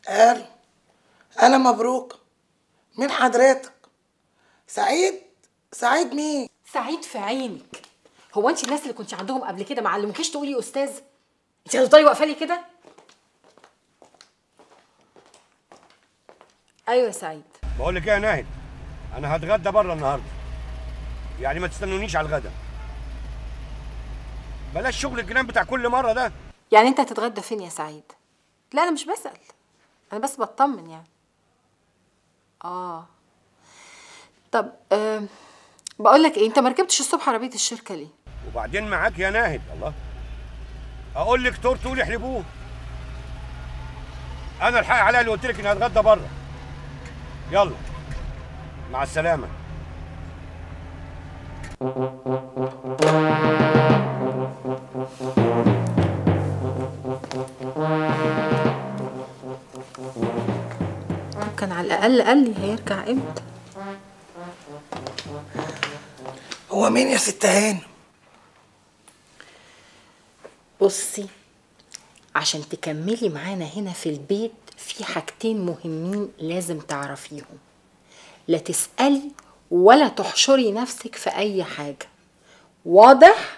قالوا انا مبروك مين حضرتك سعيد سعيد مين سعيد في عينك هو انت الناس اللي كنت عندهم قبل كده ما علموكيش تقولي استاذ انت هتفضلي واقفه لي كده ايوه يا سعيد بقول لك ايه يا ناهد انا هتغدى بره النهارده يعني ما تستنونيش على الغدا بلاش شغل الجنان بتاع كل مره ده يعني انت هتتغدى فين يا سعيد لا انا مش بسال انا بس بطمن يعني اه طب آه بقول لك ايه انت ما ركبتش الصبح عربيه الشركه ليه وبعدين معاك يا ناهد الله اقول لك تور تقول يحلبوه انا الحق عليا اللي قلت لك اني هتغدى بره يلا مع السلامه كان على الاقل قال لي هيرجع امتى هو مين يا ست هانم بصي عشان تكملي معانا هنا في البيت في حاجتين مهمين لازم تعرفيهم لا تسألي ولا تحشري نفسك في أي حاجة واضح؟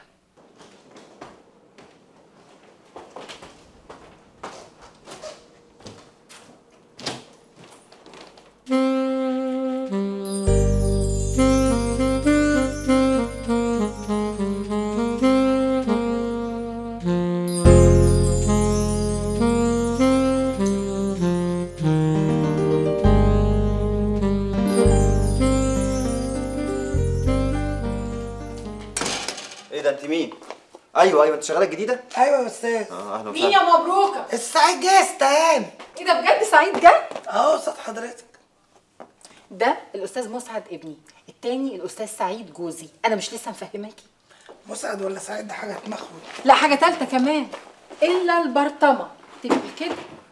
ايه ده انت مين؟ ايوه ايوه انت شغاله الجديده؟ ايوه يا استاذ اه اهلا مين يا وسهلا مبروكة؟ السعيد جه يا ست هانم ايه ده بجد سعيد جه؟ اهو قصاد حضرتك ده الأستاذ مسعد ابني التاني الأستاذ سعيد جوزي أنا مش لسه مفهماكي مسعد ولا سعيد ده حاجه تمخوت لا حاجة تالتة كمان إلا البرطمة تبقي كده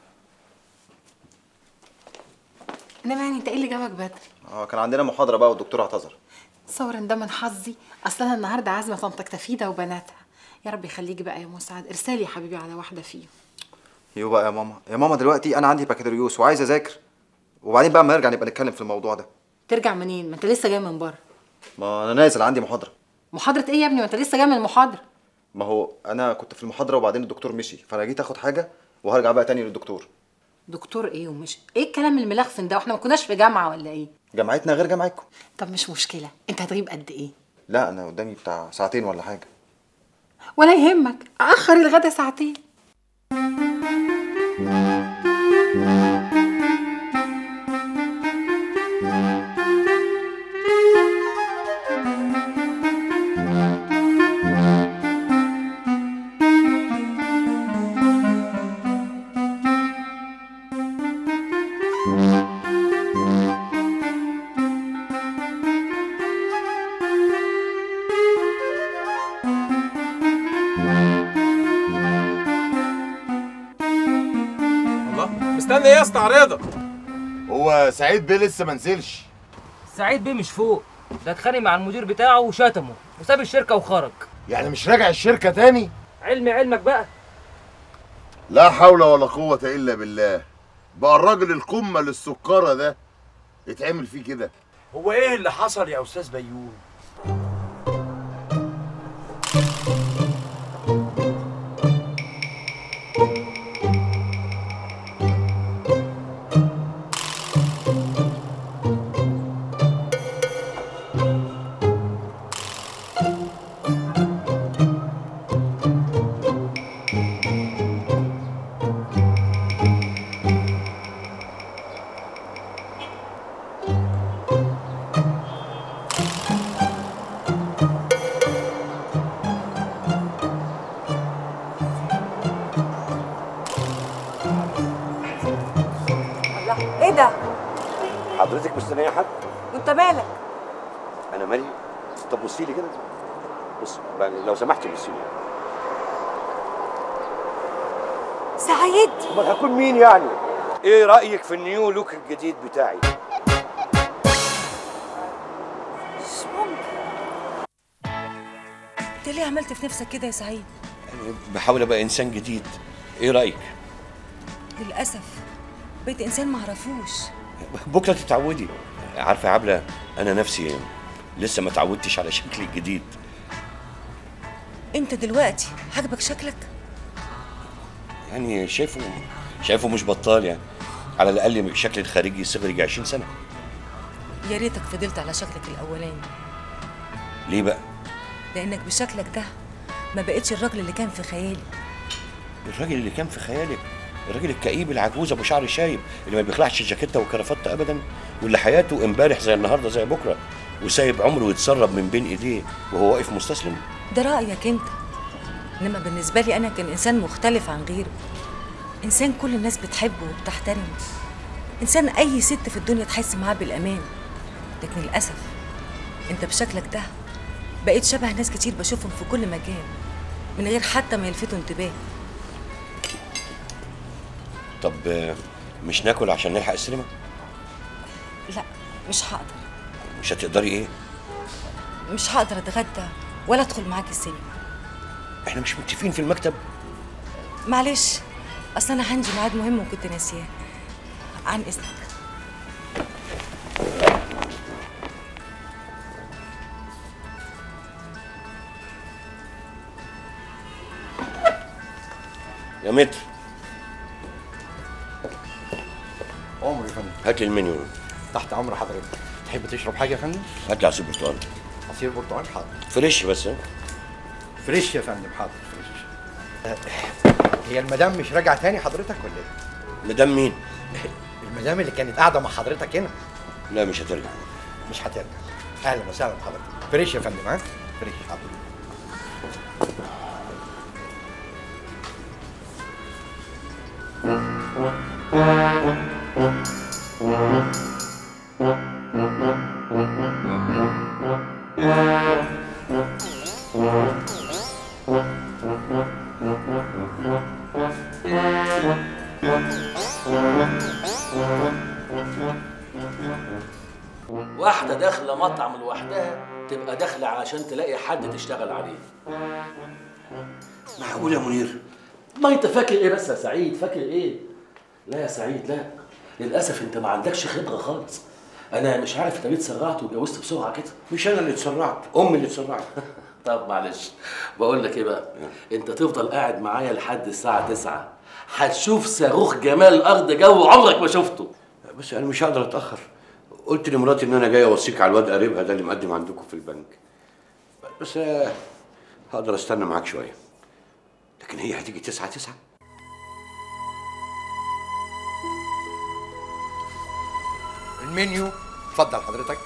انما يعني انت ايه اللي جابك بدري؟ اه كان عندنا محاضره بقى والدكتور اعتذر تصور ان ده من حظي اصلا أنا النهارده عازمه طنطك تفيده وبناتها يا رب يخليكي بقى يا مسعد ارسلي يا حبيبي على واحده فيهم يو بقى يا ماما يا ماما دلوقتي انا عندي بكالوريوس وعايز اذاكر وبعدين بقى ما نرجع نبقى نتكلم في الموضوع ده ترجع منين؟ ما انت لسه جاي من بره ما انا نازل عندي محاضره محاضره ايه يا ابني ما انت لسه جاي من المحاضره ما هو انا كنت في المحاضره وبعدين الدكتور مشي فانا جيت اخد حاجه وهرجع بقى تاني للدكتور دكتور ايه ومش ايه الكلام الملخفن ده واحنا ما كناش في جامعه ولا ايه جامعتنا غير جامعتكم طب مش مشكله انت هتغيب قد ايه لا انا قدامي بتاع ساعتين ولا حاجه ولا يهمك اخر الغدا ساعتين الله مستني ايه استعرضك هو سعيد بيه لسه ما نزلش سعيد بيه مش فوق ده اتخانق مع المدير بتاعه وشتمه وساب الشركه وخرج يعني مش راجع الشركه تاني علمي علمك بقى لا حول ولا قوه الا بالله بقى الراجل القمه للسكره ده يتعمل فيه كده هو ايه اللي حصل يا استاذ بيوم الله ايه ده حضرتك مستنيه حد وانت مالك انا مالي طب بصي لي كده بص بقى لو سمحتي بصي لي سعيد امال هكون مين يعني ايه رايك في النيو لوك الجديد بتاعي مش ممكن انت ليه عملت في نفسك كده يا سعيد يعني بحاول ابقى انسان جديد ايه رايك للاسف بقيت انسان معرفوش بكره تتعودي عارفه يا عبله انا نفسي لسه ما اتعودتش على شكلي الجديد انت دلوقتي عاجبك شكلك يعني شايفه شايفه مش بطال يعني على الاقل الشكل الخارجي صغر يجي 20 سنه يا ريتك فضلت على شكلك الاولاني ليه بقى لانك بشكلك ده ما بقتش الراجل اللي كان في خيالي الراجل اللي كان في خيالك الراجل الكئيب العجوز ابو شعر شايب اللي ما بيخلعش الجاكيته والكرافته ابدا واللي حياته امبارح زي النهارده زي بكره وسايب عمره يتسرب من بين ايديه وهو واقف مستسلم ده رايك انت انما بالنسبه لي انا كان انسان مختلف عن غيره انسان كل الناس بتحبه وبتحترمه انسان اي ست في الدنيا تحس معاه بالامان لكن للاسف انت بشكلك ده بقيت شبه ناس كتير بشوفهم في كل مكان من غير حتى ما يلفتوا انتباه طب آه، مش ناكل عشان نلحق السينما لا مش هقدر مش هتقدري ايه مش هقدر اتغدى ولا ادخل معاك السينما احنا مش متفقين في المكتب معلش اصل انا عندي ميعاد مهم وكنت ناسياه عن اذنك يا متر عمر يا فندم هات لي المنيو تحت امر حضرتك تحب تشرب حاجه يا فندم هات لي عصير برتقال عصير برتقال حاضر فريش بس ها فريش يا فندم حاضر فريش آه، هي المدام مش راجعه تاني حضرتك ولا ايه مدام مين المدام اللي كانت قاعده مع حضرتك هنا لا مش هترجع مش هترجع اهلا وسهلا بحضرتك فريش يا فندم ها فريش حاضر واحدة داخلة مطعم لوحدها تبقى داخلة علشان تلاقي حد تشتغل عليه معقول يا منير ما انت فاكر ايه بس يا سعيد فاكر ايه لا يا سعيد لا للاسف انت ما عندكش خبره خالص انا مش عارف انت ليه اتسرعت واتجوزت بسرعه كده مش انا اللي اتسرعت امي اللي اتسرعت طب معلش بقول لك ايه بقى انت تفضل قاعد معايا لحد الساعه 9 هتشوف صاروخ جمال الارض جو عمرك ما شفته بس انا مش هقدر اتاخر قلت لمراتي ان انا جاي اوصيك على الواد قريبها ده اللي مقدم عندكم في البنك بس آه، هقدر استنى معاك شويه لكن هي هتيجي تسعة تسعة المنيو اتفضل حضرتك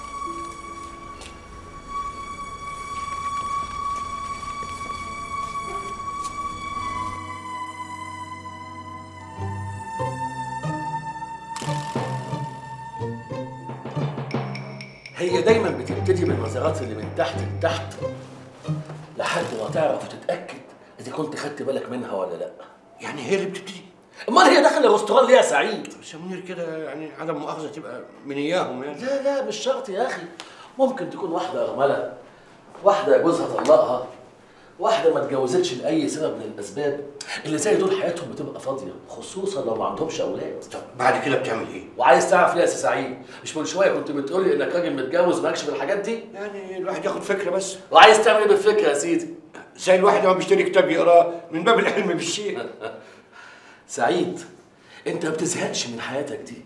هي دايما بتبتدي بالنظرات اللي من تحت لتحت لحد ما تعرف وتتاكد اذا كنت خدت بالك منها ولا لا يعني هي اللي بتبتدي امال هي داخله الرستوران ليه يا سعيد بس يا منير كده يعني عدم مؤاخذه تبقى من اياهم يعني لا لا مش شرط يا اخي ممكن تكون واحده ارمله واحده جوزها طلقها واحده ما اتجوزتش لاي سبب من الاسباب اللي زي دول حياتهم بتبقى فاضيه خصوصا لو ما عندهمش اولاد طب بعد كده بتعمل ايه؟ وعايز تعرف ليه يا سي سعيد مش من شويه كنت بتقول لي انك راجل متجوز مالكش في الحاجات دي يعني الواحد ياخد فكره بس وعايز تعمل ايه بالفكره يا سيدي زي الواحد لما بيشتري كتاب يقراه من باب العلم بالشيء سعيد انت ما بتزهقش من حياتك دي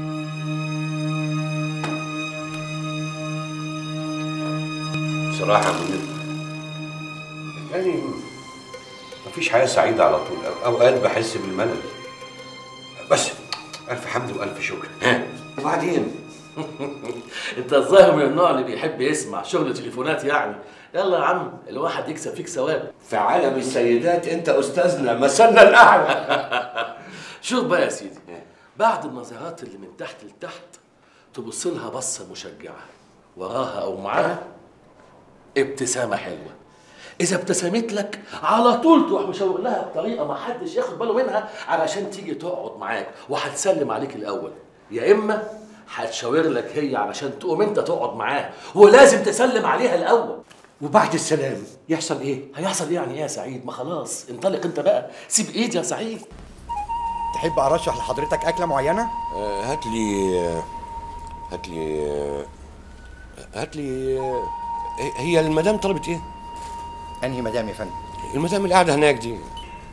بصراحه يا منير يعني مفيش حياه سعيده على طول اوقات بحس بالملل بس الف حمد والف شكر ها وبعدين انت الظاهر من النوع اللي بيحب يسمع شغل تليفونات يعني يلا يا عم الواحد يكسب فيك ثواب في عالم السيدات انت استاذنا مثلنا الاعلى شوف بقى يا سيدي بعد النظرات اللي من تحت لتحت تبص لها بصه مشجعه وراها او معاها ابتسامه حلوه اذا ابتسمت لك على طول تروح مشاور لها بطريقه ما حدش ياخد باله منها علشان تيجي تقعد معاك وهتسلم عليك الاول يا اما هتشاور لك هي علشان تقوم انت تقعد معاها ولازم تسلم عليها الاول وبعد السلام يحصل ايه هيحصل ايه يعني ايه يا سعيد ما خلاص انطلق انت بقى سيب ايدي يا سعيد تحب ارشح لحضرتك اكله معينه آه، هات لي آه، هات لي آه، هات لي آه، هي المدام طلبت ايه؟ انهي مدام يا فندم المدام اللي قاعده هناك دي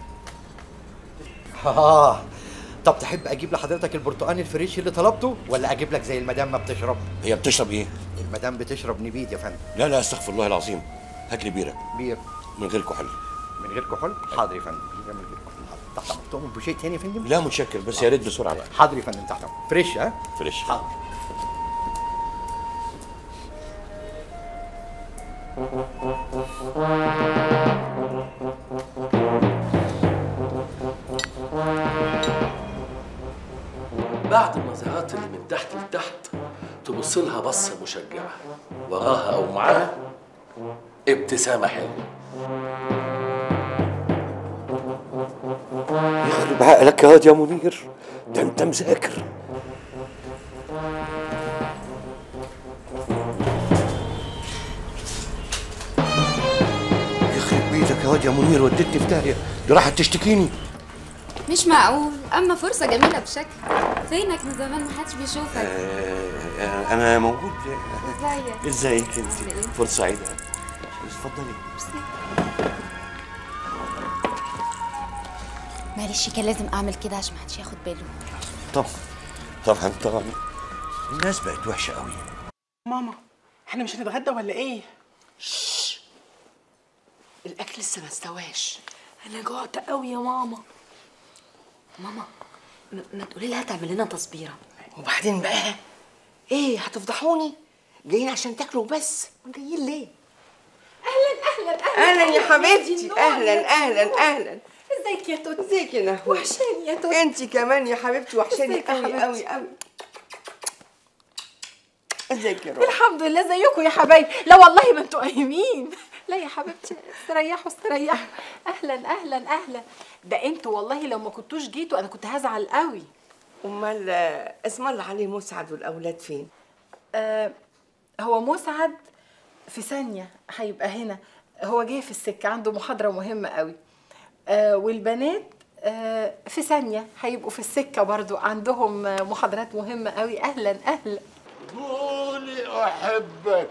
اه طب تحب اجيب لحضرتك البرتقال الفريش اللي طلبته ولا اجيب لك زي المدام ما بتشرب هي بتشرب ايه؟ المدام بتشرب نبيد يا فندم لا لا استغفر الله العظيم هات لي بيره بير من غير كحول من غير كحول حاضر يا فندم بيرة من غير كحول حاضر. تحت امرك تؤمن بشيء تاني يا فندم لا متشكر بس يا ريت بسرعه بقى حاضر يا فندم تحت امرك فريش ها فريش حاضر بعد النظرات اللي من تحت لتحت تبص لها بصة مشجعة وراها أو معاها ابتسامة حلوة يخرب عقلك يا واد يا منير ده انت مذاكر يخرب بيتك يا واد يا منير وديتني في داهيه دي راحت تشتكيني مش معقول اما فرصه جميله بشكل فينك من زمان محدش بيشوفك آه، انا موجود ازيك ازيك انت فرصه سعيده اتفضلي معلش كان لازم اعمل كده عشان محدش ياخد باله طبعا طبعا طبعا الناس بقت وحشه قوي ماما احنا مش هنتغدى ولا ايه الاكل لسه ما استواش انا جوعت قوي يا ماما ماما م- ما تقولي لها تعمل لنا تصبيره وبعدين بقى ايه هتفضحوني جايين عشان تاكلوا بس جايين ليه اهلا اهلا اهلا يا حبيبتي اهلا اهلا اهلا ازيك يا توت ازيك يا نهوى وحشاني يا توت انت كمان يا حبيبتي وحشاني ازيك يا قوي حبيبتي؟ قوي قوي ازيك يا روحي الحمد لله زيكم يا حبايبي لا والله ما انتوا قايمين لا يا حبيبتي استريحوا استريحوا اهلا اهلا اهلا ده انتوا والله لو ما كنتوش جيتوا انا كنت هزعل قوي امال اسم الله عليه مسعد والاولاد فين آه هو مسعد في ثانية هيبقى هنا هو جاي في السكة عنده محاضرة مهمة قوي آه والبنات آه في ثانية هيبقوا في السكة برضو عندهم آه، محاضرات مهمة قوي أهلا أهلا قولي احبك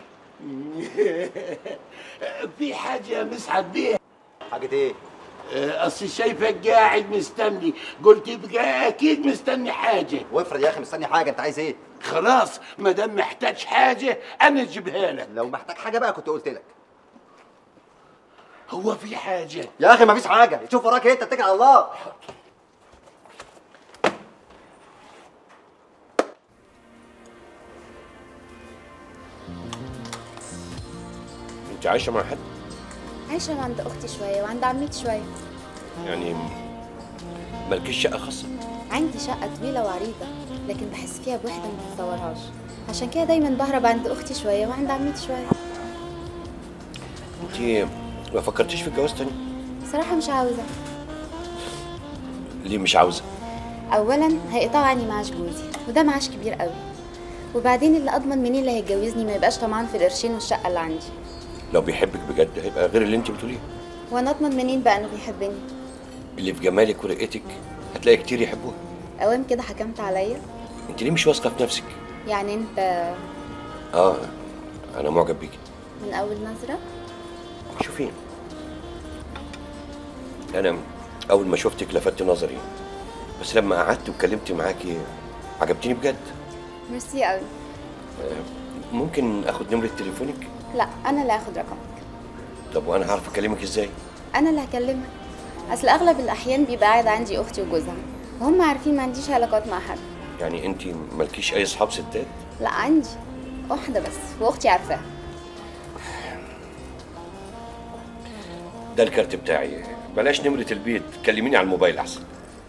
في حاجة يا مسعد بيه حاجة ايه؟ آه، اصل شايفك قاعد مستني قلت يبقى اكيد مستني حاجة وافرض يا اخي مستني حاجة انت عايز ايه؟ خلاص ما دام محتاج حاجة انا اجيبها لك لو محتاج حاجة بقى كنت قلت لك هو في حاجة يا اخي مفيش حاجة شوف وراك ايه انت اتكل على الله انت عايشه مع حد عايشه عند اختي شويه وعند عمتي شويه يعني مالكيش شقه خاصه عندي شقه طويله وعريضه لكن بحس فيها بوحده ما تتصورهاش عشان كده دايما بهرب عند اختي شويه وعند عمتي شويه انت ما فكرتيش في الجواز تاني بصراحه مش عاوزه ليه مش عاوزه اولا هيقطعوا عني معاش جوزي وده معاش كبير قوي وبعدين اللي اضمن منين اللي هيتجوزني ما يبقاش طمعان في القرشين والشقه اللي عندي لو بيحبك بجد هيبقى غير اللي انت بتقوليه وانا اضمن منين بقى انه بيحبني اللي في جمالك ورقتك هتلاقي كتير يحبوها اوام كده حكمت عليا انت ليه مش واثقه في نفسك يعني انت اه انا معجب بيكي من اول نظره شوفي انا اول ما شفتك لفت نظري بس لما قعدت واتكلمت معاكي عجبتيني بجد ميرسي قوي آه، ممكن اخد نمره تليفونك لا انا اللي هاخد رقمك طب وانا هعرف اكلمك ازاي انا اللي هكلمك اصل اغلب الاحيان بيبقى قاعد عندي اختي وجوزها وهم عارفين ما عنديش علاقات مع حد يعني انت مالكيش اي اصحاب ستات لا عندي واحده بس واختي عارفاها ده الكارت بتاعي بلاش نمره البيت كلميني على الموبايل احسن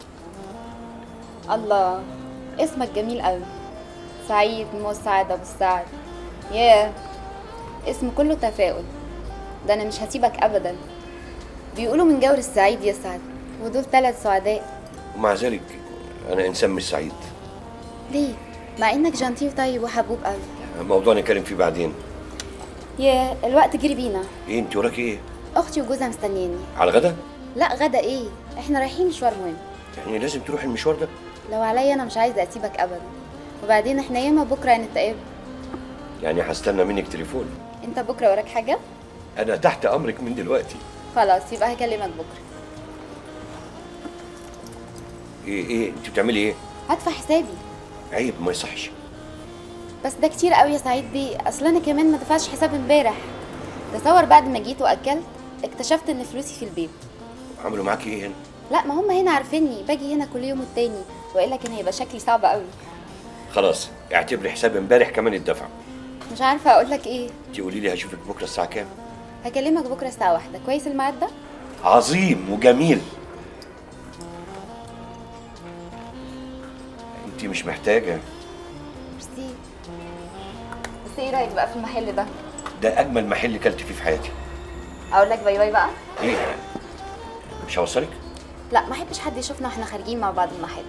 الله اسمك جميل قوي سعيد مسعد ابو السعد ياه اسم كله تفاؤل ده انا مش هسيبك ابدا بيقولوا من جور السعيد يسعد ودول ثلاث سعداء ومع ذلك انا انسان مش سعيد ليه مع انك جنتي وطيب وحبوب قوي موضوع نتكلم فيه بعدين ياه الوقت جري بينا ايه انت وراكي ايه اختي وجوزها مستنياني على الغدا لا غدا ايه احنا رايحين مشوار مهم يعني لازم تروح المشوار ده لو عليا انا مش عايزه اسيبك ابدا وبعدين احنا ياما بكره هنتقابل يعني هستنى منك تليفون انت بكره وراك حاجه انا تحت امرك من دلوقتي خلاص يبقى هكلمك بكره ايه ايه انت بتعملي ايه هدفع حسابي عيب ما يصحش بس ده كتير قوي يا سعيد بيه اصل انا كمان ما دفعتش حساب امبارح تصور بعد ما جيت واكلت اكتشفت ان فلوسي في البيت عملوا معاكي ايه هنا لا ما هم هنا عارفيني باجي هنا كل يوم والتاني والا كان هيبقى شكلي صعب قوي خلاص اعتبري حساب امبارح كمان الدفع مش عارفه اقول لك ايه انت قولي لي هشوفك بكره الساعه كام هكلمك بكره الساعه واحدة كويس الميعاد ده عظيم وجميل انت مش محتاجه ميرسي بس ايه رايك بقى في المحل ده ده اجمل محل كلت فيه في حياتي اقول لك باي باي بقى ايه يعني مش هوصلك لا ما احبش حد يشوفنا واحنا خارجين مع بعض المحل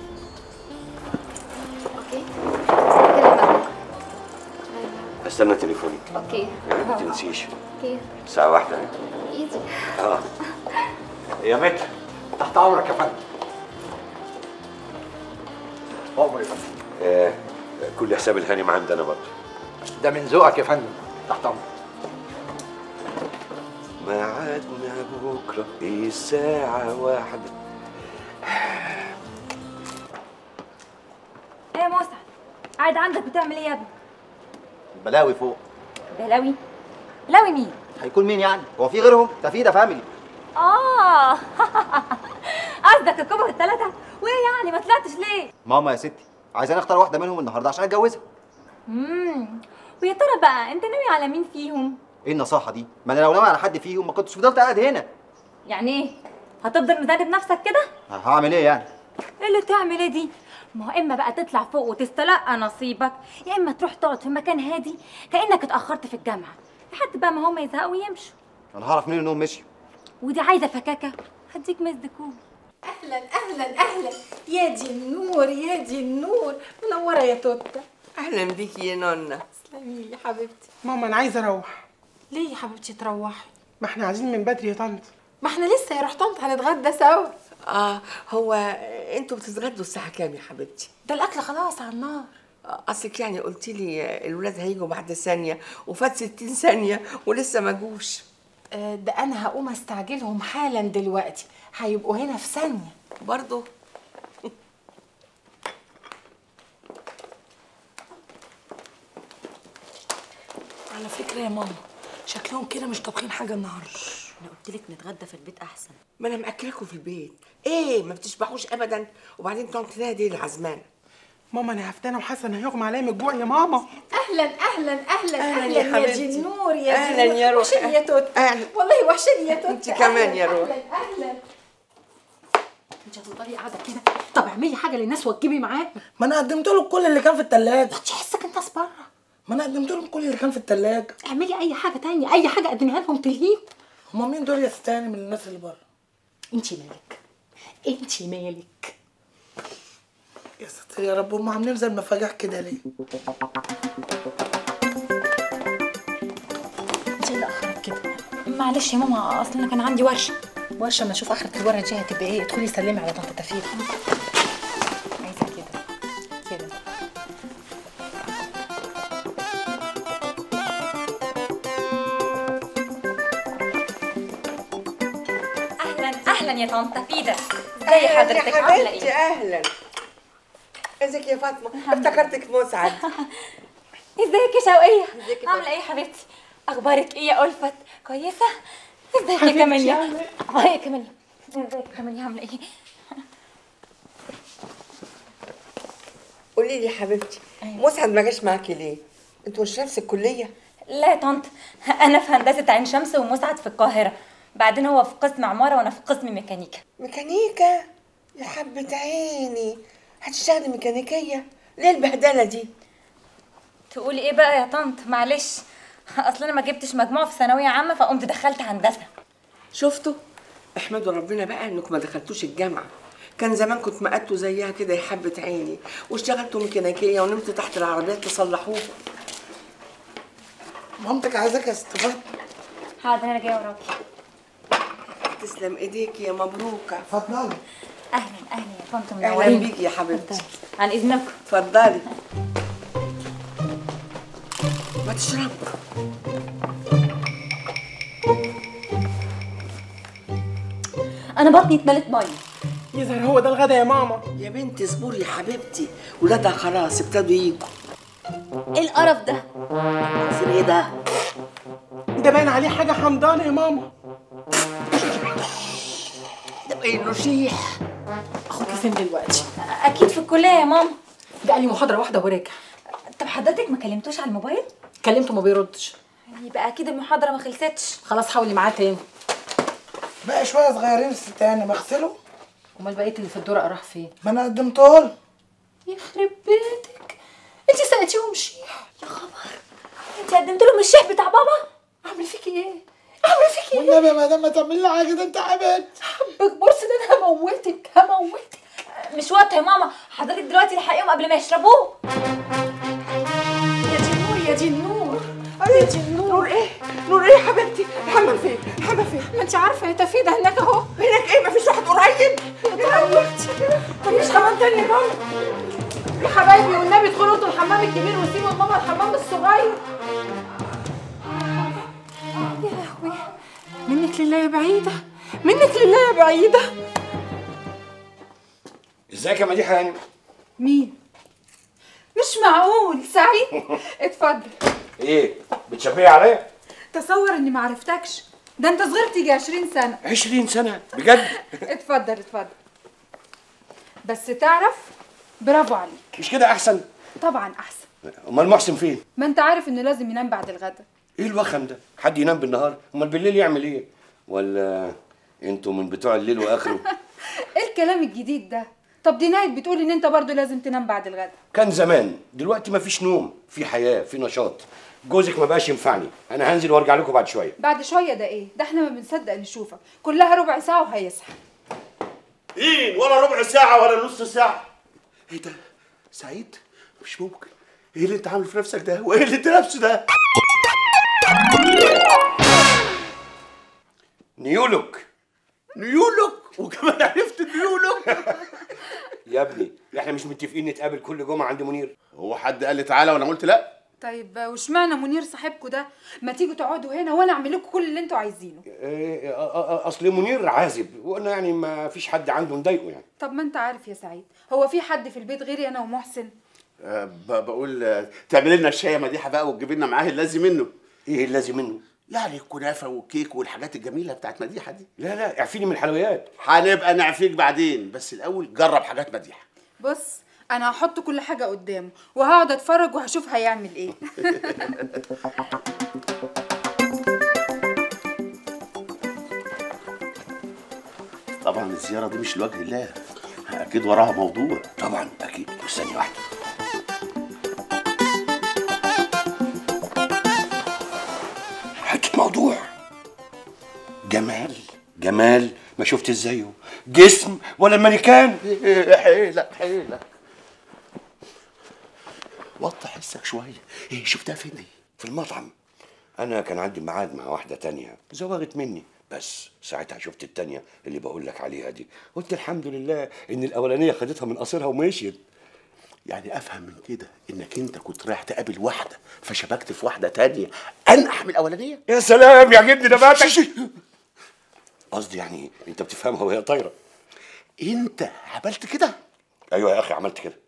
اوكي هكلمك بكره استنى تليفوني اوكي ما تنسيش اوكي الساعه واحدة ايزي اه يا متر تحت امرك يا فندم امر يا فندم آه كل حساب الهانم عندنا برضه ده من ذوقك يا فندم تحت امرك ميعادنا بكره الساعه واحدة ايه يا مسعد قاعد عندك بتعمل ايه يا ابني بلاوي فوق بلاوي لاوي مين هيكون مين يعني هو في غيرهم ده في ده فاميلي اه قصدك الكبر الثلاثه وايه يعني ما طلعتش ليه ماما يا ستي عايزاني اختار واحده منهم النهارده عشان اتجوزها امم ويا ترى بقى انت ناوي على مين فيهم ايه النصاحه دي ما انا لو ناوي على حد فيهم ما كنتش فضلت قاعد هنا يعني ايه هتفضل مذنب نفسك كده هعمل ايه يعني ايه اللي تعمل ايه دي ما هو اما بقى تطلع فوق وتستلقى نصيبك يا اما تروح تقعد في مكان هادي كانك اتاخرت في الجامعه لحد بقى ما هم يزهقوا ويمشوا انا هعرف منين انهم مشيوا ودي عايزه فكاكه هديك مزدكوب اهلا اهلا اهلا يا دي النور يا دي النور منوره يا توته اهلا بيكي يا نونا تسلمي لي حبيبتي ماما انا عايزه اروح ليه يا حبيبتي تروحي ما احنا عايزين من بدري يا طنط ما احنا لسه يا روح طنط هنتغدى سوا اه هو انتوا بتتغدوا الساعه كام يا حبيبتي ده الاكل خلاص على النار آه، اصلك يعني قلتي لي الولاد هيجوا بعد ثانيه وفات 60 ثانيه ولسه ما جوش آه، ده انا هقوم استعجلهم حالا دلوقتي هيبقوا هنا في ثانيه برضه على فكرة يا ماما شكلهم كده مش طابخين حاجة النهاردة انا قلت لك نتغدى في البيت احسن ما انا مأكلكوا في البيت ايه ما بتشبعوش ابدا وبعدين تقعد تنادي العزمان ماما انا هفتانه وحاسه ان هيغمى عليا من الجوع يا ماما اهلا اهلا اهلا أهلاً اهلا يا يا, حبيبتي. دي النور يا أهلاً دي النور. يا روح. وحشني يا توت أهلاً. والله وحشني يا توت أنت كمان يا أهلاً، روح. اهلا اهلا انت هتفضلي قاعده كده طب اعملي حاجه للناس وتجيبي معاهم ما انا قدمت لهم كل اللي كان في التلاجة تحسك الناس بره ما انا قدمت لهم كل اللي كان في التلاجة اعملي اي حاجه تانية اي حاجه قدميها لهم تلهيهم هما مين دول يا ستاني من الناس اللي بره انت مالك انت مالك يا ساتر يا رب هم عاملين زي المفاجع كده ليه انت اللي اخرك كده معلش يا ماما اصل انا كان عندي ورشه ورشه ما اشوف اخرة الورقه دي هتبقى ايه ادخلي سلمي على طنط تفير عايزه كده كده اهلا اهلا يا طنط فيدا ازي حضرتك يا عامله حبيبتي ايه اهلا ازيك يا فاطمه افتكرتك مسعد ازيك يا شوقيه عامله ايه يا حبيبتي اخبارك ايه يا الفت كويسه ازيك يا حبيبتي كاميليا عاملة اه يا كاميليا ازيك يا كاميليا عامله ايه قولي لي يا حبيبتي مسعد ما جاش معاكي ليه انتوا مش نفس الكليه لا يا طنط انا في هندسه عين شمس ومسعد في القاهره بعدين هو في قسم عماره وانا في قسم ميكانيكا ميكانيكا يا حبة عيني هتشتغلي ميكانيكية ليه البهدلة دي؟ تقولي ايه بقى يا طنط معلش اصل انا ما جبتش مجموع في ثانويه عامه فقمت دخلت هندسه شفتوا؟ احمدوا ربنا بقى انكم ما دخلتوش الجامعة كان زمان كنت مقدتوا زيها كده يا حبة عيني واشتغلتوا ميكانيكية ونمتوا تحت العربيات تصلحوها مامتك عايزاك يا ست فاطمة حاضر انا جايه وراكي تسلم ايديك يا مبروكة اتفضلي اهلا اهلا يا طنط اهلا منورين بيكي يا حبيبتي عن اذنكم اتفضلي ما تشرب انا بطني اتملت ميه يظهر هو ده الغدا يا ماما يا بنتي اصبري يا حبيبتي ولادها خلاص ابتدوا يجوا ايه القرف ده في ايه ده ده باين عليه حاجه حمضانه يا ماما ده باين له شيح اخوكي فين دلوقتي اكيد في الكليه يا ماما بقى لي محاضره واحده ورجع طب حضرتك ما كلمتوش على الموبايل كلمته ما بيردش يبقى اكيد المحاضره ما خلصتش خلاص حاولي معاه تاني بقى شويه صغيرين الستان مغسله امال بقيه اللي في الدرقه راح فين ما انا قدمته له يخرب بيتك انت سقتيهم شيح يا خبر انت قدمت لهم الشيح بتاع بابا اعمل فيكي ايه اعمل فيكي ايه والنبي يا مدام ما تعملي لي حاجه ده انت عباد حبك بص ده انا هموتك هموتك مش وقت يا ماما حضرتك دلوقتي الحقيهم قبل ما يشربوه يا دي النور يا دي النور يا دي نور ايه نور ايه يا حبيبتي الحمام فين الحمام فين ما انت عارفه يا تفيده هناك اهو هناك ايه مفيش واحد قريب يا مفيش حمام تاني جوه يا حبايبي والنبي ادخلوا انتوا الحمام الكبير وسيبوا لماما الحمام الصغير يا لهوي منك لله يا بعيده منك لله يا بعيده ازيك يا مديحه هانم مين مش معقول سعيد اتفضل ايه بتشبهي عليا تصور اني ما عرفتكش ده انت صغير تيجي 20 سنه 20 سنه بجد اتفضل اتفضل بس تعرف برافو عليك مش كده احسن طبعا احسن امال محسن فين ما انت عارف انه لازم ينام بعد الغدا ايه الوخم ده حد ينام بالنهار امال بالليل يعمل ايه ولا انتوا من بتوع الليل واخره ايه الكلام الجديد ده طب دي نايت بتقول ان انت برضو لازم تنام بعد الغدا كان زمان دلوقتي مفيش نوم في حياه في نشاط جوزك ما بقاش ينفعني انا هنزل وارجع لكم بعد شويه بعد شويه ده ايه ده احنا ما بنصدق نشوفك كلها ربع ساعه وهيصحى ايه ولا ربع ساعة ولا نص ساعة ايه ده سعيد مش ممكن ايه اللي انت عامله في نفسك ده وايه اللي انت لابسه ده نيولوك نيولوك وكمان عرفت نيولوك يا ابني احنا مش متفقين نتقابل كل جمعه عند منير هو حد قال لي تعالى وانا قلت لا طيب واشمعنى منير صاحبكوا ده ما تيجوا تقعدوا هنا وانا اعمل لكم كل اللي انتوا عايزينه إيه، أ- أ- اصل منير عازب وانا يعني ما فيش حد عنده نضايقه يعني طب ما انت عارف يا سعيد هو في حد في البيت غيري انا ومحسن أه ب- بقول آه، تعملي لنا الشاي يا مديحه بقى وتجيبي لنا معاه اللازم منه ايه اللازم منه يعني الكنافه والكيك والحاجات الجميله بتاعت مديحه دي لا لا اعفيني من الحلويات هنبقى نعفيك بعدين بس الاول جرب حاجات مديحه بص انا هحط كل حاجه قدامه وهقعد اتفرج وهشوف هيعمل ايه طبعا الزياره دي مش لوجه الله اكيد وراها موضوع طبعا اكيد ثانيه واحده حكي موضوع جمال جمال ما شفت ازايه جسم ولا مانيكان حيلك حيلك وطي حسك شويه ايه شفتها فين دي في المطعم انا كان عندي ميعاد مع واحده تانية زوغت مني بس ساعتها شفت التانية اللي بقول لك عليها دي قلت الحمد لله ان الاولانيه خدتها من قصرها ومشيت يعني افهم من كده انك انت كنت رايح تقابل واحده فشبكت في واحده تانية انقح من الاولانيه يا سلام يعجبني نباتك قصدي يعني انت بتفهمها وهي طايره انت عملت كده ايوه يا اخي عملت كده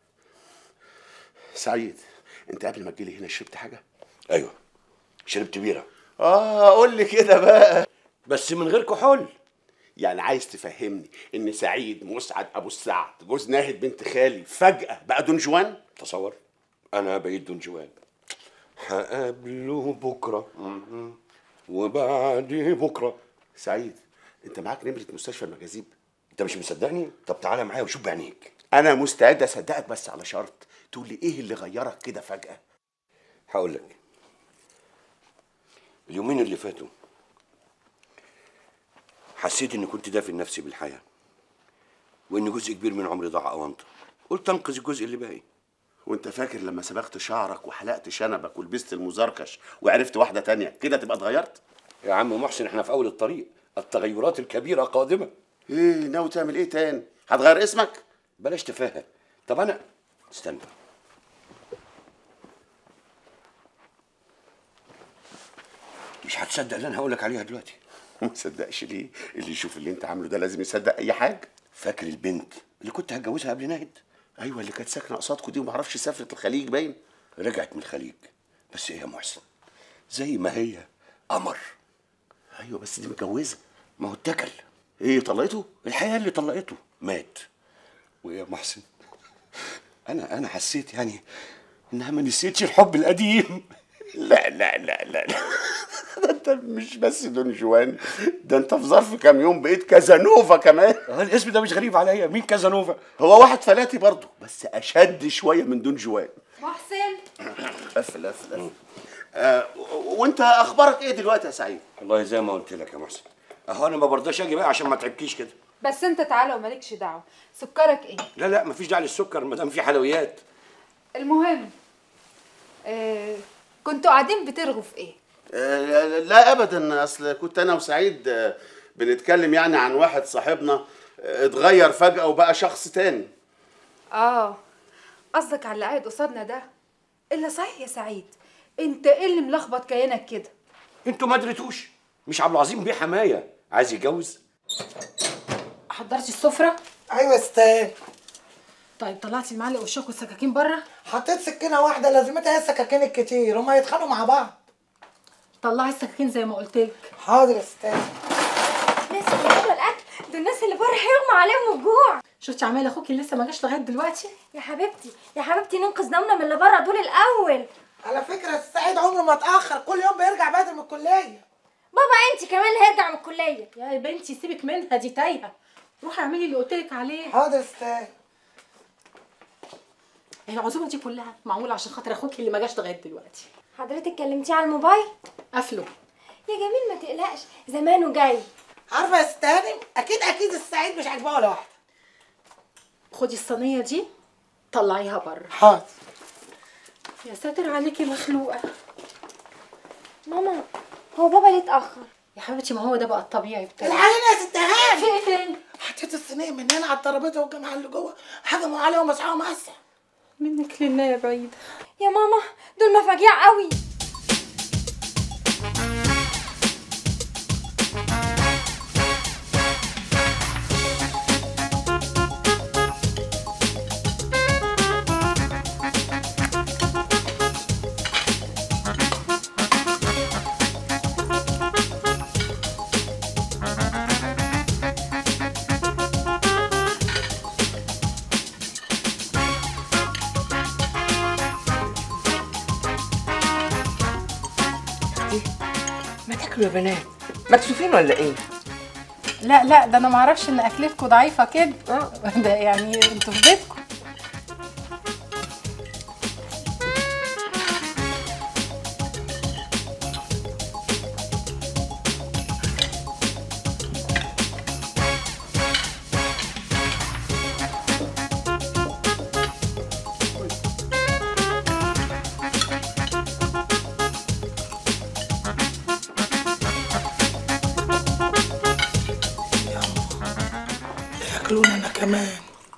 سعيد انت قبل ما تجيلي هنا شربت حاجه ايوه شربت بيره اه قول لي كده بقى بس من غير كحول يعني عايز تفهمني ان سعيد مسعد ابو السعد جوز ناهد بنت خالي فجاه بقى دون جوان تصور انا بقيت دون جوان هقابله بكره وبعد بكره سعيد انت معاك نمره مستشفى المجاذيب انت مش مصدقني طب تعالى معايا وشوف بعينيك انا مستعد اصدقك بس على شرط تقول لي ايه اللي غيرك كده فجاه هقول لك اليومين اللي فاتوا حسيت اني كنت دافن نفسي بالحياه وان جزء كبير من عمري ضاع اونطه قلت انقذ الجزء اللي باقي وانت فاكر لما صبغت شعرك وحلقت شنبك ولبست المزركش وعرفت واحده تانية كده تبقى اتغيرت يا عم محسن احنا في اول الطريق التغيرات الكبيره قادمه ايه ناوي تعمل ايه تاني هتغير اسمك بلاش تفاهه طب انا استنى مش هتصدق اللي انا هقول لك عليها دلوقتي ما تصدقش ليه اللي يشوف اللي انت عامله ده لازم يصدق اي حاجه فاكر البنت اللي كنت هتجوزها قبل ناهد ايوه اللي كانت ساكنه قصادكوا دي وما اعرفش سافرت الخليج باين رجعت من الخليج بس هي محسن زي ما هي قمر ايوه بس دي متجوزه ما هو اتكل ايه طلقته الحقيقه اللي طلقته مات ويا محسن انا انا حسيت يعني انها ما نسيتش الحب القديم لا لا لا لا, لا. ده انت مش بس دون جوان ده انت في ظرف كام يوم بقيت كازانوفا كمان الاسم ده مش غريب عليا مين كازانوفا هو واحد فلاتي برضه بس اشد شويه من دون جوان محسن قفل قفل قفل آه و- وانت اخبارك ايه دلوقتي يا سعيد والله زي ما قلت لك يا محسن اهو انا ما برضاش اجي بقى عشان ما تعبكيش كده بس انت تعالى ومالكش دعوه سكرك ايه لا لا مفيش داعي للسكر ما دام في حلويات المهم آه كنتوا قاعدين بترغوا في ايه آه لا ابدا اصل كنت انا وسعيد آه بنتكلم يعني عن واحد صاحبنا آه اتغير فجاه وبقى شخص تاني اه قصدك على اللي قاعد قصادنا ده الا صحيح يا سعيد انت ايه اللي ملخبط كيانك كده انتوا ما دريتوش مش عبد العظيم بيه حمايه عايز يتجوز حضرتي السفرة؟ ايوه استاذ طيب طلعتي المعلق والشوك والسكاكين بره؟ حطيت سكينه واحده لازمتها هي السكاكين الكتير هما يتخانقوا مع بعض طلعي السكاكين زي ما قلت لك حاضر يا استاذ ناس اللي بره الاكل دول الناس اللي بره هيغمى عليهم الجوع شفتي عمال اخوكي لسه ما جاش لغايه دلوقتي يا حبيبتي يا حبيبتي ننقذ نومنا من اللي بره دول الاول على فكره السعيد عمره ما اتاخر كل يوم بيرجع بدري من الكليه بابا انت كمان اللي هيرجع من الكليه يا بنتي سيبك منها دي تايهه روحي اعملي اللي قلت لك عليه حاضر استاذ العزومه دي كلها معموله عشان خاطر اخوكي اللي ما جاش لغايه دلوقتي حضرتك كلمتيه على الموبايل قفله يا جميل ما تقلقش زمانه جاي عارفه يا استاذ اكيد اكيد السعيد مش عاجباه ولا واحده خدي الصينيه دي طلعيها بره حاضر يا ساتر عليكي مخلوقه ماما هو بابا ليه اتاخر يا حبيبتي ما هو ده بقى الطبيعي بتاعي العينه يا ست هاني في ايه تاني حطيت الصينيه من هنا على الترابيزه والجماعه اللي جوه هجموا عليهم مسحوهم مسح منك لله يا بعيده يا ماما دول مفاجيع قوي ما تاكلوا يا بنات مكسوفين ولا ايه لا لا ده انا ما اعرفش ان اكلتكم ضعيفه كده ده يعني انتوا في بيتكم ياكلوني انا كمان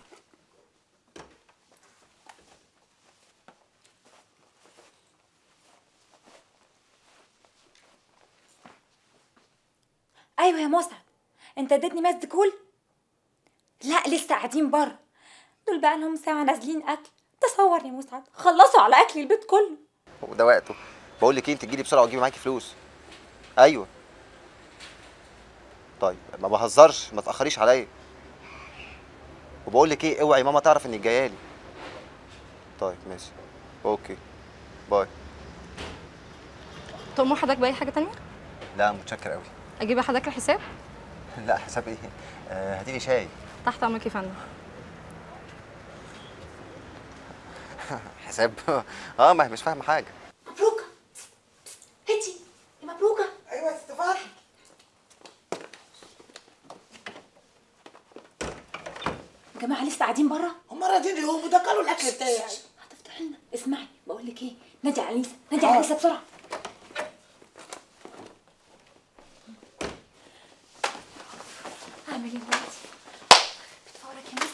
ايوه يا مسعد انت اديتني مسدكول لا لسه قاعدين بره دول بقى لهم ساعه نازلين اكل تصور يا مسعد خلصوا على اكل البيت كله وده وقته بقول لك ايه انت تجيلي بسرعه وتجيبي معاكي فلوس ايوه طيب ما بهزرش ما تاخريش عليا وبقول لك ايه اوعي ماما تعرف انك جايه لي طيب ماشي اوكي باي تؤمر حضرتك بأي حاجة تانية؟ لا متشكر قوي أجيب حضرتك الحساب؟ لا حساب ايه آه هاتي لي شاي تحت أمرك يا فندم حساب اه ما هي مش فاهمه حاجه مبروكه هاتي يا مبروكه ايوه يا ست فاطمه الجماعه لسه قاعدين بره هم راضيين يقوموا ده كلوا الاكل بتاعي هتفتح لنا اسمعي بقول لك ايه نادي على ليسا نادي على ليسا بسرعه اعمل ايه دلوقتي بتفورك يا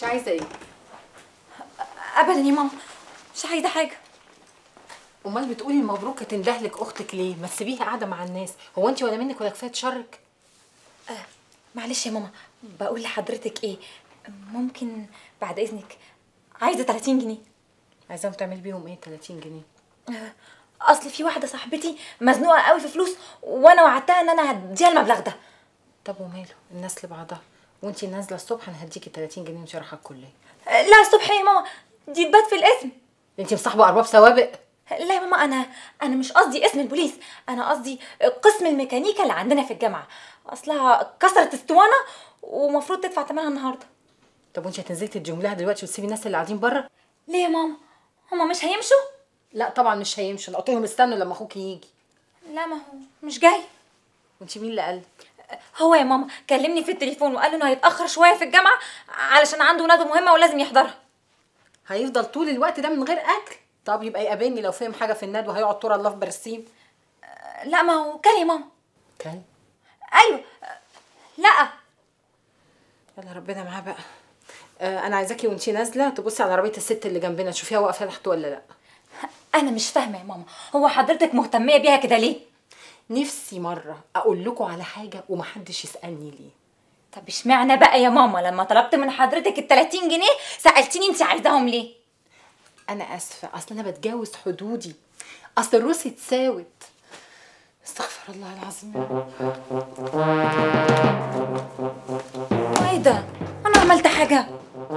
عايزه ايه ابدا يا ماما مش عايزه حاجه امال بتقولي مبروك هتندهلك اختك ليه ما تسيبيها قاعده مع الناس هو انت ولا منك ولا كفايه شرك معلش يا ماما بقول لحضرتك ايه ممكن بعد اذنك عايزه 30 جنيه عايزاهم تعملي بيهم ايه 30 جنيه آه، اصل في واحده صاحبتي مزنوقه قوي في فلوس وانا وعدتها ان انا هديها المبلغ ده طب وماله الناس لبعضها وانت نازله الصبح انا هديكي 30 جنيه وانت رايحه الكليه آه، لا الصبح يا ماما دي تبات في الاسم انت مصاحبه ارباب سوابق لا يا ماما انا انا مش قصدي اسم البوليس انا قصدي قسم الميكانيكا اللي عندنا في الجامعه اصلها كسرت اسطوانه ومفروض تدفع ثمنها النهارده طب وانت هتنزلي تديهم لها دلوقتي وتسيبي الناس اللي قاعدين بره ليه يا ماما هما مش هيمشوا لا طبعا مش هيمشوا انا قلت لهم استنوا لما اخوك يجي لا ما هو مش جاي وانت مين اللي قال هو يا ماما كلمني في التليفون وقال انه هيتاخر شويه في الجامعه علشان عنده ندوه مهمه ولازم يحضرها هيفضل طول الوقت ده من غير اكل طب يبقى يقابلني لو فهم حاجه في الندوه هيقعد طول الله في برسيم لا ما هو كان يا ماما كان ايوه لا يلا ربنا معاه بقى آه انا عايزاكي وانتي نازله تبصي على عربيه الست اللي جنبنا تشوفيها واقفه تحت ولا لا انا مش فاهمه يا ماما هو حضرتك مهتميه بيها كده ليه نفسي مره اقول لكم على حاجه ومحدش يسالني ليه طب اشمعنى بقى يا ماما لما طلبت من حضرتك ال 30 جنيه سالتيني انت عايزاهم ليه انا اسفه اصل انا بتجاوز حدودي اصل الروس اتساوت استغفر الله العظيم ايه ده انا عملت حاجه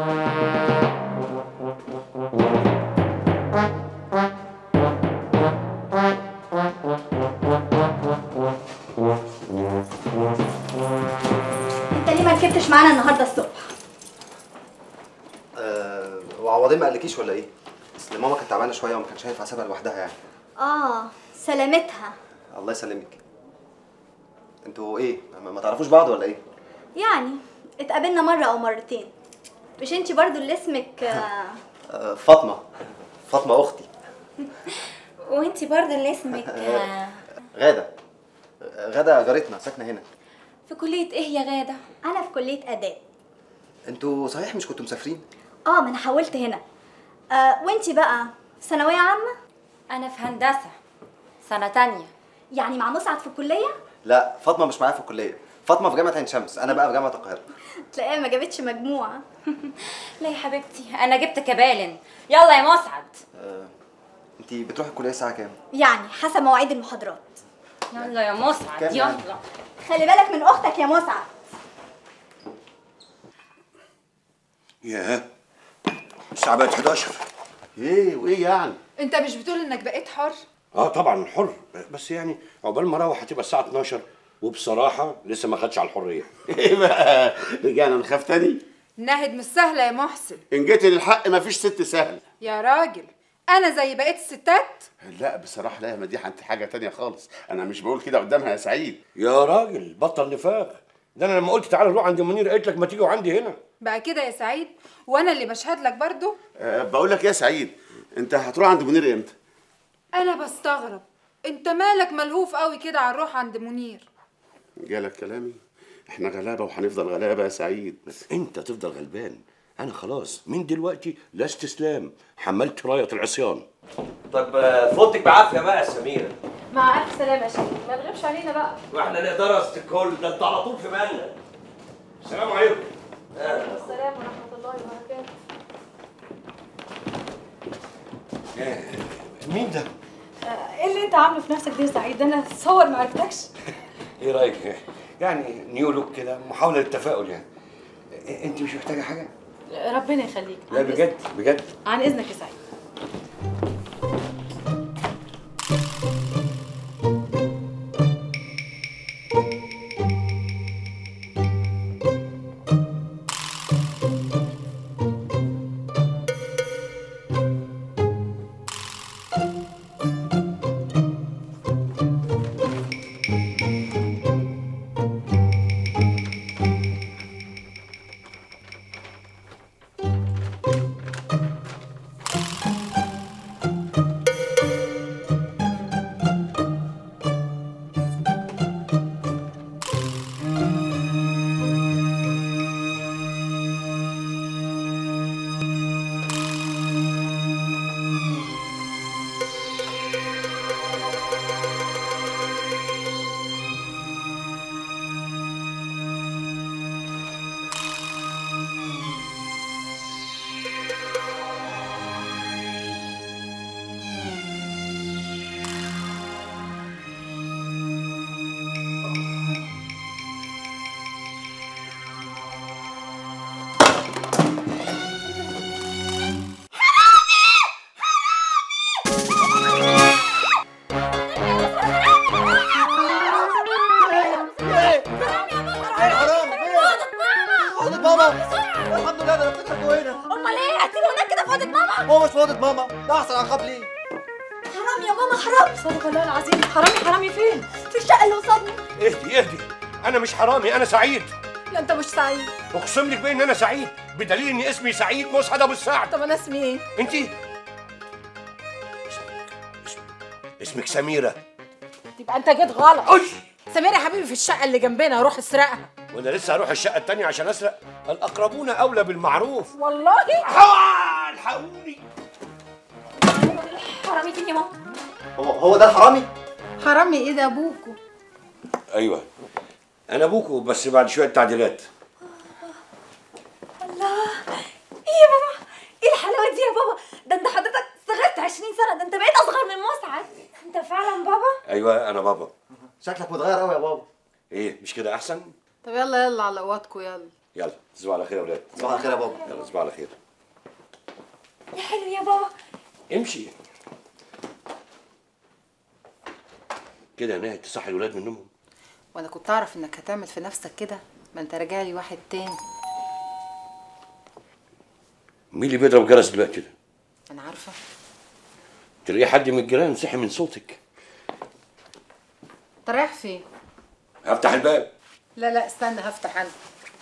انت ليه ما ركبتش معانا النهارده الصبح أه وعوضين ما قالكيش ولا ايه؟ اصل ماما كانت تعبانه شويه وما كانش هينفع اسيبها لوحدها يعني اه سلامتها الله يسلمك انتوا ايه؟ ما, ما تعرفوش بعض ولا ايه؟ يعني اتقابلنا مره او مرتين مش انتي برضو اللي اسمك آه، أه فاطمه فاطمه اختي وانت برضه اللي اسمك آه، غاده آه، غاده جارتنا ساكنه هنا في كليه ايه يا غاده انا في كليه اداب انتوا صحيح مش كنتوا مسافرين؟ اه ما انا حولت هنا آه وانتي بقى ثانويه عامه انا في هندسه سنه تانية يعني مع مسعد في الكليه لا فاطمه مش معايا في الكليه فاطمه في جامعه عين شمس انا بقى في جامعه القاهره تلاقيها ما جابتش مجموعه لا يا حبيبتي انا جبت كبالن يلا يا مسعد أه انت بتروحي الكليه الساعه كام؟ يعني حسب مواعيد المحاضرات يلا يا مسعد كام يلا يعني؟ خلي بالك من اختك يا مسعد ياه الساعة بقت 11 ايه وايه يعني؟ انت مش بتقول انك بقيت حر اه طبعا حر بس يعني عقبال ما اروح هتبقى الساعة 12 وبصراحة لسه ما خدش على الحرية ايه بقى؟ رجعنا نخاف تاني؟ ناهد مش سهله يا محسن ان جيت للحق مفيش ست سهل يا راجل انا زي بقيه الستات لا بصراحة لا يا مديحة انت حاجة تانية خالص انا مش بقول كده قدامها يا سعيد يا راجل بطل نفاق ده انا لما قلت تعالى نروح عند منير قلت لك ما تيجوا عندي هنا بقى كده يا سعيد وانا اللي بشهد لك برضو أه بقول لك يا سعيد انت هتروح عند منير امتى؟ انا بستغرب انت مالك ملهوف قوي كده على الروح عند منير جالك كلامي؟ احنا غلابة وهنفضل غلابة يا سعيد بس انت تفضل غلبان انا خلاص من دلوقتي لا استسلام حملت راية العصيان طب آه، فوتك بعافيه بقى يا سميره مع الف سلامه يا شيخ ما تغيبش علينا بقى واحنا نقدر يا ست الكل ده انت على طول في بالنا السلام عليكم السلام ورحمه الله وبركاته مين ده؟ ايه اللي انت عامله في نفسك ده يا سعيد ده انا اتصور ما عرفتكش ايه رايك؟ يعني نيو لوك كده محاولة للتفاؤل يعني انت مش محتاجة حاجة؟ ربنا يخليك لا عن إذنك. بجد بجد عن اذنك يا سعيد هو مش موضة ماما ده احسن عقاب ليه حرام يا ماما حرام صدق الله العظيم حرامي حرامي فين في الشقه اللي قصادنا اهدي اهدي انا مش حرامي انا سعيد لا انت مش سعيد اقسم لك بان انا سعيد بدليل ان اسمي سعيد مسعد ابو السعد طب انا اسمي ايه انت اسمك سميره يبقى انت جيت غلط سمير يا حبيبي في الشقه اللي جنبنا روح اسرقها وانا لسه هروح الشقه التانية عشان اسرق الاقربون اولى بالمعروف والله الحقوني حرامي فين يا ماما هو هو ده الحرامي حرامي ايه ده ابوكو ايوه انا ابوكو بس بعد شويه تعديلات الله ايه يا بابا ايه الحلاوه دي يا بابا ده انت حضرتك صغرت 20 سنه ده انت بقيت اصغر من مسعد انت فعلا بابا ايوه انا بابا شكلك متغير قوي يا بابا ايه مش كده احسن طب يلا يلا على اوضتكم يلا يلا تصبحوا على خير يا اولاد تصبحوا على خير يا بابا يلا تصبحوا على خير يا حلو يا بابا امشي كده يا ناهد تصحي الولاد من نومهم وانا كنت اعرف انك هتعمل في نفسك كده ما انت راجع لي واحد تاني مين اللي بيضرب جرس دلوقتي ده انا عارفه تلاقي حد من الجيران صحي من صوتك انت رايح فين هفتح الباب لا لا استنى هفتح انا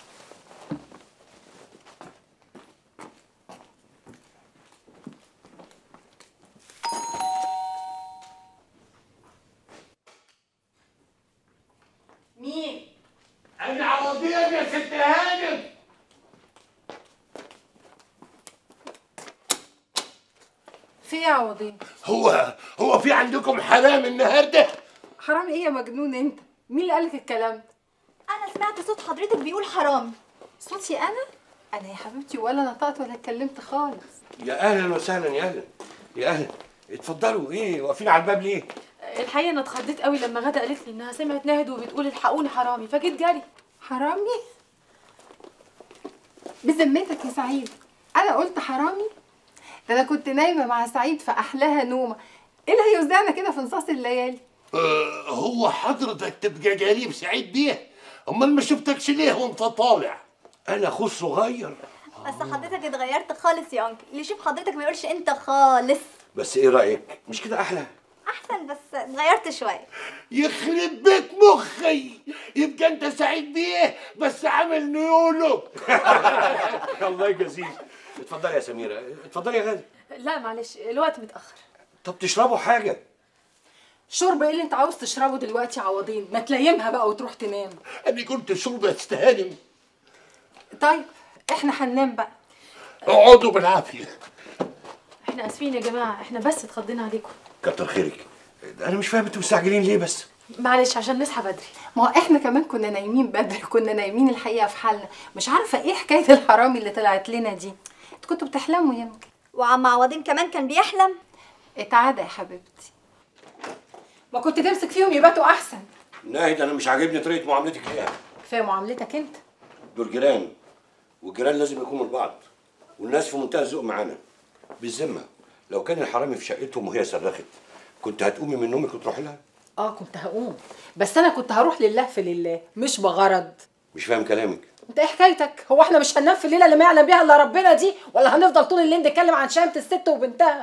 مين؟ أنا عوضين يا ست هانم في ايه يا عوضين هو هو في عندكم حرام النهارده؟ حرام ايه يا مجنون انت مين اللي قالك الكلام ده انا سمعت صوت حضرتك بيقول حرامي صوتي انا انا يا حبيبتي ولا نطقت ولا اتكلمت خالص يا اهلا وسهلا يا اهلا يا اهلا اتفضلوا ايه واقفين على الباب ليه الحقيقه انا اتخضيت قوي لما غدا قالت لي انها سمعت ناهد وبتقول الحقوني حرامي فجيت جري حرامي بذمتك يا سعيد انا قلت حرامي ده انا كنت نايمه مع سعيد في احلاها نومه ايه اللي هيوزعنا كده في نصاص الليالي آه هو حضرتك تبقى قريب سعيد بيه؟ أمال ما شفتكش ليه وأنت طالع؟ أنا أخوه الصغير بس حضرتك اتغيرت خالص يا انكل اللي يشوف حضرتك ما يقولش انت خالص بس ايه رايك مش كده احلى احسن بس اتغيرت شويه يخرب بيت مخي يبقى أنت سعيد بيه بس عامل نيولو الله يجازيك اتفضلي يا سميره اتفضلي يا غالي لا معلش الوقت متاخر طب تشربوا حاجه شرب ايه اللي انت عاوز تشربه دلوقتي يا عوضين ما تليمها بقى وتروح تنام أنا كنت شرب استهانم طيب احنا هننام بقى اقعدوا بالعافية احنا اسفين يا جماعه احنا بس اتخضينا عليكم كتر خيرك انا مش فاهم انتوا مستعجلين ليه بس معلش عشان نصحى بدري ما هو احنا كمان كنا نايمين بدري كنا نايمين الحقيقه في حالنا مش عارفه ايه حكايه الحرامي اللي طلعت لنا دي انتوا كنتوا بتحلموا يمكن وعم عوضين كمان كان بيحلم اتعادى يا حبيبتي ما كنت تمسك فيهم يباتوا احسن ناهد انا مش عاجبني طريقه معاملتك ليها كفايه معاملتك انت دول جيران والجيران لازم يكونوا لبعض والناس في منتهى الذوق معانا بالذمه لو كان الحرامي في شقتهم وهي صرخت كنت هتقومي من نومك وتروحي لها اه كنت هقوم بس انا كنت هروح لله في لله مش بغرض مش فاهم كلامك انت ايه حكايتك هو احنا مش هننام في الليله اللي ما يعلم بيها الا ربنا دي ولا هنفضل طول الليل نتكلم عن شهامه الست وبنتها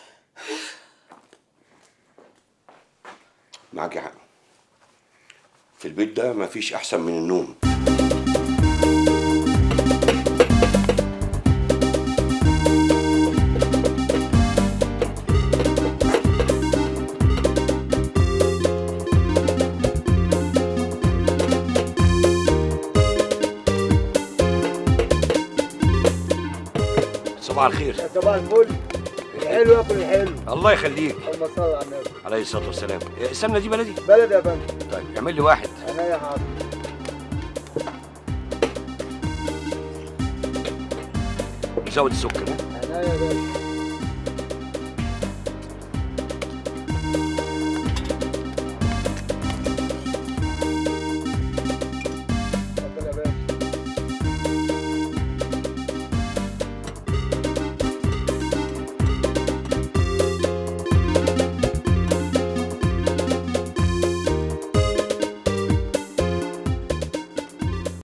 معاكي حق في البيت ده مفيش احسن من النوم صباح الخير صباح الفل الحلو ياكل الحلو الله يخليك اللهم صل على النبي عليه الصلاه والسلام السمنه دي بلدي بلد يا فندم طيب اعمل لي واحد انا يا حاضر زود السكر انا يا باشا